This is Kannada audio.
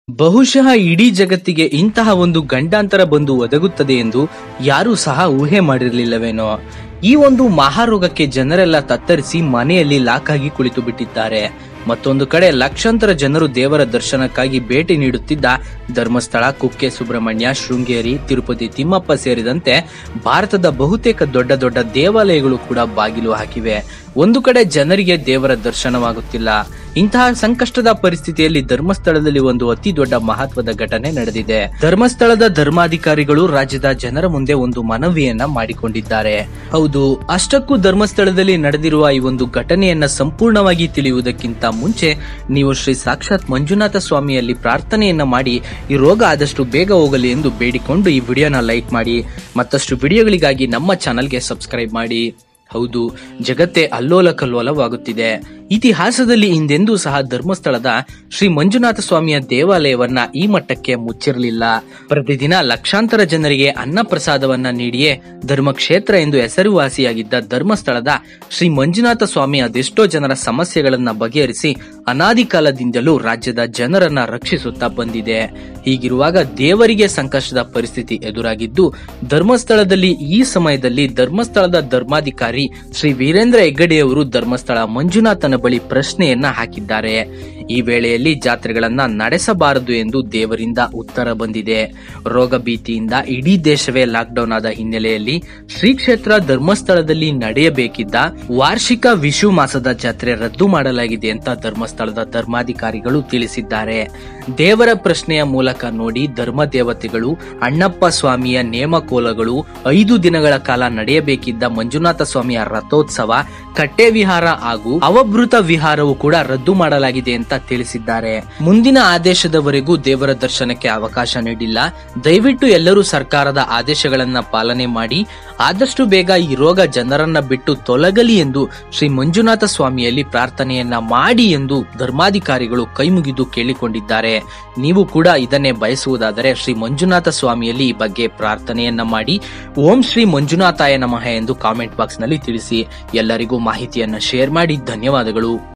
ಬಹುಶಃ ಇಡೀ ಜಗತ್ತಿಗೆ ಇಂತಹ ಒಂದು ಗಂಡಾಂತರ ಬಂದು ಒದಗುತ್ತದೆ ಎಂದು ಯಾರೂ ಸಹ ಊಹೆ ಮಾಡಿರಲಿಲ್ಲವೇನೋ ಈ ಒಂದು ಮಹಾರೋಗಕ್ಕೆ ಜನರೆಲ್ಲ ತತ್ತರಿಸಿ ಮನೆಯಲ್ಲಿ ಲಾಕ್ ಆಗಿ ಕುಳಿತು ಬಿಟ್ಟಿದ್ದಾರೆ ಮತ್ತೊಂದು ಕಡೆ ಲಕ್ಷಾಂತರ ಜನರು ದೇವರ ದರ್ಶನಕ್ಕಾಗಿ ಭೇಟಿ ನೀಡುತ್ತಿದ್ದ ಧರ್ಮಸ್ಥಳ ಕುಕ್ಕೆ ಸುಬ್ರಹ್ಮಣ್ಯ ಶೃಂಗೇರಿ ತಿರುಪತಿ ತಿಮ್ಮಪ್ಪ ಸೇರಿದಂತೆ ಭಾರತದ ಬಹುತೇಕ ದೊಡ್ಡ ದೊಡ್ಡ ದೇವಾಲಯಗಳು ಕೂಡ ಬಾಗಿಲು ಹಾಕಿವೆ ಒಂದು ಕಡೆ ಜನರಿಗೆ ದೇವರ ದರ್ಶನವಾಗುತ್ತಿಲ್ಲ ಇಂತಹ ಸಂಕಷ್ಟದ ಪರಿಸ್ಥಿತಿಯಲ್ಲಿ ಧರ್ಮಸ್ಥಳದಲ್ಲಿ ಒಂದು ಅತಿ ದೊಡ್ಡ ಮಹತ್ವದ ಘಟನೆ ನಡೆದಿದೆ ಧರ್ಮಸ್ಥಳದ ಧರ್ಮಾಧಿಕಾರಿಗಳು ರಾಜ್ಯದ ಜನರ ಮುಂದೆ ಒಂದು ಮನವಿಯನ್ನ ಮಾಡಿಕೊಂಡಿದ್ದಾರೆ ಹೌದು ಅಷ್ಟಕ್ಕೂ ಧರ್ಮಸ್ಥಳದಲ್ಲಿ ನಡೆದಿರುವ ಈ ಒಂದು ಘಟನೆಯನ್ನ ಸಂಪೂರ್ಣವಾಗಿ ತಿಳಿಯುವುದಕ್ಕಿಂತ ಮುಂಚೆ ನೀವು ಶ್ರೀ ಸಾಕ್ಷಾತ್ ಮಂಜುನಾಥ ಸ್ವಾಮಿಯಲ್ಲಿ ಪ್ರಾರ್ಥನೆಯನ್ನ ಮಾಡಿ ಈ ರೋಗ ಆದಷ್ಟು ಬೇಗ ಹೋಗಲಿ ಎಂದು ಬೇಡಿಕೊಂಡು ಈ ವಿಡಿಯೋನ ಲೈಕ್ ಮಾಡಿ ಮತ್ತಷ್ಟು ವಿಡಿಯೋಗಳಿಗಾಗಿ ನಮ್ಮ ಚಾನಲ್ಗೆ ಸಬ್ಸ್ಕ್ರೈಬ್ ಮಾಡಿ ಹೌದು ಜಗತ್ತೇ ಅಲ್ಲೋಲ ಕಲ್ಲೋಲವಾಗುತ್ತಿದೆ ಇತಿಹಾಸದಲ್ಲಿ ಹಿಂದೆಂದೂ ಸಹ ಧರ್ಮಸ್ಥಳದ ಶ್ರೀ ಮಂಜುನಾಥ ಸ್ವಾಮಿಯ ದೇವಾಲಯವನ್ನ ಈ ಮಟ್ಟಕ್ಕೆ ಮುಚ್ಚಿರಲಿಲ್ಲ ಪ್ರತಿದಿನ ಲಕ್ಷಾಂತರ ಜನರಿಗೆ ಅನ್ನ ಪ್ರಸಾದವನ್ನ ನೀಡಿಯೇ ಧರ್ಮಕ್ಷೇತ್ರ ಎಂದು ಹೆಸರುವಾಸಿಯಾಗಿದ್ದ ಧರ್ಮಸ್ಥಳದ ಶ್ರೀ ಮಂಜುನಾಥ ಸ್ವಾಮಿ ಅದೆಷ್ಟೋ ಜನರ ಸಮಸ್ಯೆಗಳನ್ನ ಬಗೆಹರಿಸಿ ಅನಾದಿ ಕಾಲದಿಂದಲೂ ರಾಜ್ಯದ ಜನರನ್ನ ರಕ್ಷಿಸುತ್ತಾ ಬಂದಿದೆ ಹೀಗಿರುವಾಗ ದೇವರಿಗೆ ಸಂಕಷ್ಟದ ಪರಿಸ್ಥಿತಿ ಎದುರಾಗಿದ್ದು ಧರ್ಮಸ್ಥಳದಲ್ಲಿ ಈ ಸಮಯದಲ್ಲಿ ಧರ್ಮಸ್ಥಳದ ಧರ್ಮಾಧಿಕಾರಿ ಶ್ರೀ ವೀರೇಂದ್ರ ಹೆಗ್ಗಡೆಯವರು ಧರ್ಮಸ್ಥಳ ಮಂಜುನಾಥನ ಬಳಿ ಪ್ರಶ್ನೆಯನ್ನ ಹಾಕಿದ್ದಾರೆ ಈ ವೇಳೆಯಲ್ಲಿ ಜಾತ್ರೆಗಳನ್ನ ನಡೆಸಬಾರದು ಎಂದು ದೇವರಿಂದ ಉತ್ತರ ಬಂದಿದೆ ರೋಗ ಭೀತಿಯಿಂದ ಇಡೀ ದೇಶವೇ ಲಾಕ್ಡೌನ್ ಆದ ಹಿನ್ನೆಲೆಯಲ್ಲಿ ಶ್ರೀ ಕ್ಷೇತ್ರ ಧರ್ಮಸ್ಥಳದಲ್ಲಿ ನಡೆಯಬೇಕಿದ್ದ ವಾರ್ಷಿಕ ವಿಷು ಮಾಸದ ಜಾತ್ರೆ ರದ್ದು ಮಾಡಲಾಗಿದೆ ಅಂತ ಧರ್ಮಸ್ಥಳದ ಧರ್ಮಾಧಿಕಾರಿಗಳು ತಿಳಿಸಿದ್ದಾರೆ ದೇವರ ಪ್ರಶ್ನೆಯ ಮೂಲಕ ನೋಡಿ ಧರ್ಮ ದೇವತೆಗಳು ಅಣ್ಣಪ್ಪ ಸ್ವಾಮಿಯ ನೇಮಕೋಲಗಳು ಐದು ದಿನಗಳ ಕಾಲ ನಡೆಯಬೇಕಿದ್ದ ಮಂಜುನಾಥ ಸ್ವಾಮಿಯ ರಥೋತ್ಸವ ಕಟ್ಟೆ ವಿಹಾರ ಹಾಗೂ ಅವಭೃತ ವಿಹಾರವು ಕೂಡ ರದ್ದು ಮಾಡಲಾಗಿದೆ ಅಂತ ತಿಳಿಸಿದ್ದಾರೆ ಮುಂದಿನ ಆದೇಶದವರೆಗೂ ದೇವರ ದರ್ಶನಕ್ಕೆ ಅವಕಾಶ ನೀಡಿಲ್ಲ ದಯವಿಟ್ಟು ಎಲ್ಲರೂ ಸರ್ಕಾರದ ಆದೇಶಗಳನ್ನ ಪಾಲನೆ ಮಾಡಿ ಆದಷ್ಟು ಬೇಗ ಈ ರೋಗ ಜನರನ್ನ ಬಿಟ್ಟು ತೊಲಗಲಿ ಎಂದು ಶ್ರೀ ಮಂಜುನಾಥ ಸ್ವಾಮಿಯಲ್ಲಿ ಪ್ರಾರ್ಥನೆಯನ್ನ ಮಾಡಿ ಎಂದು ಧರ್ಮಾಧಿಕಾರಿಗಳು ಕೈಮುಗಿದು ಕೇಳಿಕೊಂಡಿದ್ದಾರೆ ನೀವು ಕೂಡ ಇದನ್ನೇ ಬಯಸುವುದಾದರೆ ಶ್ರೀ ಮಂಜುನಾಥ ಸ್ವಾಮಿಯಲ್ಲಿ ಈ ಬಗ್ಗೆ ಪ್ರಾರ್ಥನೆಯನ್ನ ಮಾಡಿ ಓಂ ಶ್ರೀ ಮಂಜುನಾಥಾಯ ನಮಃ ಎಂದು ಕಾಮೆಂಟ್ ಬಾಕ್ಸ್ ನಲ್ಲಿ ತಿಳಿಸಿ ಎಲ್ಲರಿಗೂ ಮಾಹಿತಿಯನ್ನ ಶೇರ್ ಮಾಡಿ ಧನ್ಯವಾದಗಳು